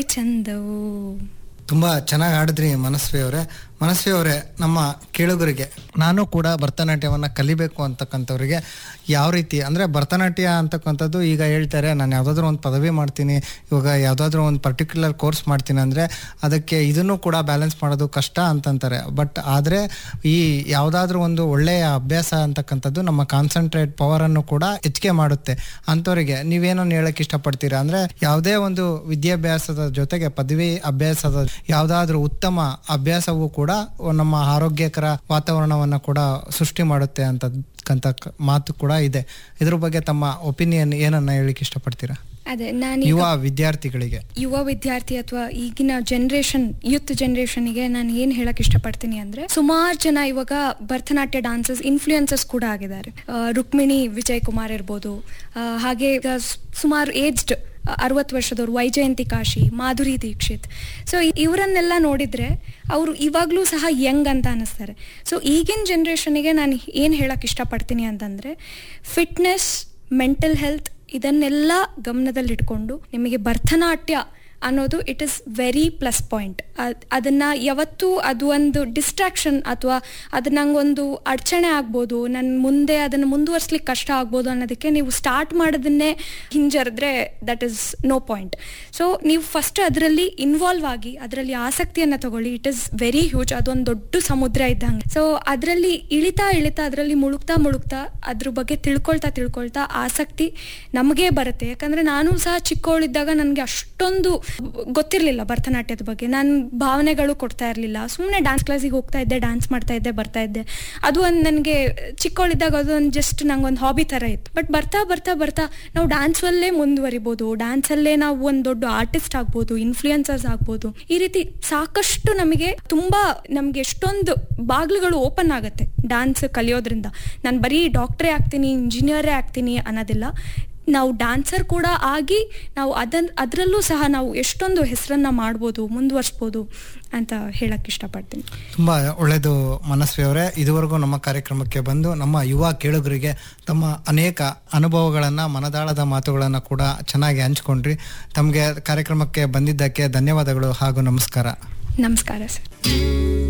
ಚಂದವು ತುಂಬ ಚೆನ್ನಾಗಿ ಆಡಿದ್ರಿ ಮನಸ್ವಿ ಅವರೇ ಮನಸ್ವಿ ಅವರೇ ನಮ್ಮ ಕೇಳುಗರಿಗೆ ನಾನು ಕೂಡ ಭರತನಾಟ್ಯವನ್ನು ಕಲಿಬೇಕು ಅಂತಕ್ಕಂಥವ್ರಿಗೆ ಯಾವ ರೀತಿ ಅಂದರೆ ಭರತನಾಟ್ಯ ಅಂತಕ್ಕಂಥದ್ದು ಈಗ ಹೇಳ್ತಾರೆ ನಾನು ಯಾವುದಾದ್ರೂ ಒಂದು ಪದವಿ ಮಾಡ್ತೀನಿ ಇವಾಗ ಯಾವುದಾದ್ರೂ ಒಂದು ಪರ್ಟಿಕ್ಯುಲರ್ ಕೋರ್ಸ್ ಮಾಡ್ತೀನಿ ಅಂದರೆ ಅದಕ್ಕೆ ಇದನ್ನು ಕೂಡ ಬ್ಯಾಲೆನ್ಸ್ ಮಾಡೋದು ಕಷ್ಟ ಅಂತಂತಾರೆ ಬಟ್ ಆದರೆ ಈ ಯಾವುದಾದ್ರೂ ಒಂದು ಒಳ್ಳೆಯ ಅಭ್ಯಾಸ ಅಂತಕ್ಕಂಥದ್ದು ನಮ್ಮ ಕಾನ್ಸಂಟ್ರೇಟ್ ಪವರನ್ನು ಕೂಡ ಹೆಚ್ಚಿಗೆ ಮಾಡುತ್ತೆ ಅಂಥವರಿಗೆ ನೀವೇನನ್ನು ಹೇಳಕ್ಕೆ ಇಷ್ಟಪಡ್ತೀರಾ ಅಂದರೆ ಯಾವುದೇ ಒಂದು ವಿದ್ಯಾಭ್ಯಾಸದ ಜೊತೆಗೆ ಪದವಿ ಅಭ್ಯಾಸದ ಯಾವುದಾದ್ರೂ ಉತ್ತಮ ಅಭ್ಯಾಸವೂ ಕೂಡ ನಮ್ಮ ಆರೋಗ್ಯಕರ ವಾತಾವರಣವನ್ನು ಕೂಡ ಸೃಷ್ಟಿ ಮಾಡುತ್ತೆ ಅಂತಕ್ಕಂಥ ಕ- ಮಾತು ಕೂಡ ಇದೆ ಇದ್ರ ಬಗ್ಗೆ ತಮ್ಮ ಒಪಿನಿಯನ್ ಏನನ್ನ ಹೇಳಿಕ್ಕೆ ಇಷ್ಟಪಡ್ತೀರಾ ಅದೇ ನಾನು ಯುವ ವಿದ್ಯಾರ್ಥಿಗಳಿಗೆ ಯುವ ವಿದ್ಯಾರ್ಥಿ ಅಥವಾ ಈಗಿನ ಜನರೇಷನ್ ಯೂತ್ ಜನರೇಷನ್ಗೆ ನಾನು ಏನು ಹೇಳಕ್ ಇಷ್ಟಪಡ್ತೀನಿ ಅಂದ್ರೆ ಸುಮಾರು ಜನ ಇವಾಗ ಭರತನಾಟ್ಯ ಡಾನ್ಸಸ್ ಇನ್ಫ್ಲೂಯೆನ್ಸಸ್ ಕೂಡ ಆಗಿದ್ದಾರೆ ಆ, ರುಕ್ಮಿಣಿ ವಿಜಯ್ ಕುಮಾರ್ ಇರ್ಬೋದು ಆ, ಹಾಗೆ ಈಗ ಸುಮಾರು ಏಜ್ಡ್ ಅರವತ್ತು ವರ್ಷದವ್ರು ವೈಜಯಂತಿ ಕಾಶಿ ಮಾಧುರಿ ದೀಕ್ಷಿತ್ ಸೊ ಇವರನ್ನೆಲ್ಲ ನೋಡಿದ್ರೆ ಅವರು ಇವಾಗಲೂ ಸಹ ಯಂಗ್ ಅಂತ ಅನ್ನಿಸ್ತಾರೆ ಸೊ ಈಗಿನ ಜನ್ರೇಷನ್ಗೆ ನಾನು ಏನು ಹೇಳಕ್ ಇಷ್ಟಪಡ್ತೀನಿ ಅಂತಂದ್ರೆ ಫಿಟ್ನೆಸ್ ಮೆಂಟಲ್ ಹೆಲ್ತ್ ಇದನ್ನೆಲ್ಲ ಗಮನದಲ್ಲಿಟ್ಕೊಂಡು ನಿಮಗೆ ಭರತನಾಟ್ಯ ಅನ್ನೋದು it is very plus point ಅದನ್ನ ಯಾವತ್ತೂ ಅದು ಒಂದು ಡಿಸ್ಟ್ರಾಕ್ಷನ್ ಅಥವಾ ಅದು ನಂಗೊಂದು ಅಡಚಣೆ ಆಗ್ಬೋದು ನನ್ನ ಮುಂದೆ ಅದನ್ನು ಮುಂದುವರ್ಸ್ಲಿಕ್ಕೆ ಕಷ್ಟ ಆಗ್ಬೋದು ಅನ್ನೋದಕ್ಕೆ ನೀವು ಸ್ಟಾರ್ಟ್ ಮಾಡೋದನ್ನೇ ಹಿಂಜರಿದ್ರೆ that is no point so ನೀವು ಫಸ್ಟ್ ಅದರಲ್ಲಿ ಇನ್ವಾಲ್ವ್ ಆಗಿ ಅದರಲ್ಲಿ ಆಸಕ್ತಿಯನ್ನು ತಗೊಳ್ಳಿ ಇಟ್ ಇಸ್ ವೆರಿ ಹ್ಯೂಜ್ ಅದೊಂದು ದೊಡ್ಡ ಸಮುದ್ರ ಇದ್ದಂಗೆ ಸೊ ಅದರಲ್ಲಿ ಇಳಿತಾ ಇಳಿತಾ ಅದರಲ್ಲಿ ಮುಳುಗ್ತಾ ಮುಳುಗ್ತಾ ಅದ್ರ ಬಗ್ಗೆ ತಿಳ್ಕೊಳ್ತಾ ತಿಳ್ಕೊಳ್ತಾ ಆಸಕ್ತಿ ನಮಗೇ ಬರುತ್ತೆ ಯಾಕಂದ್ರೆ ನಾನು ಸಹ ಚಿಕ್ಕವಳಿದ್ದಾಗ ನನಗೆ ಅಷ್ಟೊಂದು ಗೊತ್ತಿರಲಿಲ್ಲ ಭರತನಾಟ್ಯದ ಬಗ್ಗೆ ನಾನು ಭಾವನೆಗಳು ಕೊಡ್ತಾ ಇರಲಿಲ್ಲ ಸುಮ್ಮನೆ ಡ್ಯಾನ್ಸ್ ಕ್ಲಾಸಿಗೆ ಹೋಗ್ತಾ ಇದ್ದೆ ಡ್ಯಾನ್ಸ್ ಮಾಡ್ತಾ ಇದ್ದೆ ಬರ್ತಾ ಇದ್ದೆ ಅದು ಒಂದು ನನಗೆ ಚಿಕ್ಕವಳಿದ್ದಾಗ ಅದು ಒಂದು ಜಸ್ಟ್ ನಂಗೊಂದು ಹಾಬಿ ಥರ ಇತ್ತು ಬಟ್ ಬರ್ತಾ ಬರ್ತಾ ಬರ್ತಾ ನಾವು ಡ್ಯಾನ್ಸಲ್ಲೇ ಮುಂದುವರಿಬೋದು ಡ್ಯಾನ್ಸಲ್ಲೇ ನಾವು ಒಂದು ದೊಡ್ಡ ಆರ್ಟಿಸ್ಟ್ ಆಗ್ಬೋದು ಇನ್ಫ್ಲೂಯೆನ್ಸರ್ಸ್ ಆಗ್ಬೋದು ಈ ರೀತಿ ಸಾಕಷ್ಟು ನಮಗೆ ತುಂಬಾ ನಮಗೆ ಎಷ್ಟೊಂದು ಬಾಗಿಲುಗಳು ಓಪನ್ ಆಗುತ್ತೆ ಡ್ಯಾನ್ಸ್ ಕಲಿಯೋದ್ರಿಂದ ನಾನು ಬರೀ ಡಾಕ್ಟ್ರೇ ಆಗ್ತೀನಿ ಇಂಜಿನಿಯರೇ ಆಗ್ತೀನಿ ಅನ್ನೋದಿಲ್ಲ ನಾವು ಡ್ಯಾನ್ಸರ್ ಕೂಡ ಆಗಿ ನಾವು ಅದನ್ ಅದರಲ್ಲೂ ಸಹ ನಾವು ಎಷ್ಟೊಂದು ಹೆಸರನ್ನ ಮಾಡ್ಬೋದು ಮುಂದುವರ್ಸ್ಬೋದು ಅಂತ ಹೇಳಕ್ ಇಷ್ಟಪಡ್ತೀನಿ ತುಂಬ ಒಳ್ಳೆಯದು ಮನಸ್ವಿ ಅವರೇ ಇದುವರೆಗೂ ನಮ್ಮ ಕಾರ್ಯಕ್ರಮಕ್ಕೆ ಬಂದು ನಮ್ಮ ಯುವ ಕೇಳುಗರಿಗೆ ತಮ್ಮ ಅನೇಕ ಅನುಭವಗಳನ್ನು ಮನದಾಳದ ಮಾತುಗಳನ್ನು ಕೂಡ ಚೆನ್ನಾಗಿ ಹಂಚ್ಕೊಂಡ್ರಿ ತಮಗೆ ಕಾರ್ಯಕ್ರಮಕ್ಕೆ ಬಂದಿದ್ದಕ್ಕೆ ಧನ್ಯವಾದಗಳು ಹಾಗೂ ನಮಸ್ಕಾರ ನಮಸ್ಕಾರ ಸರ್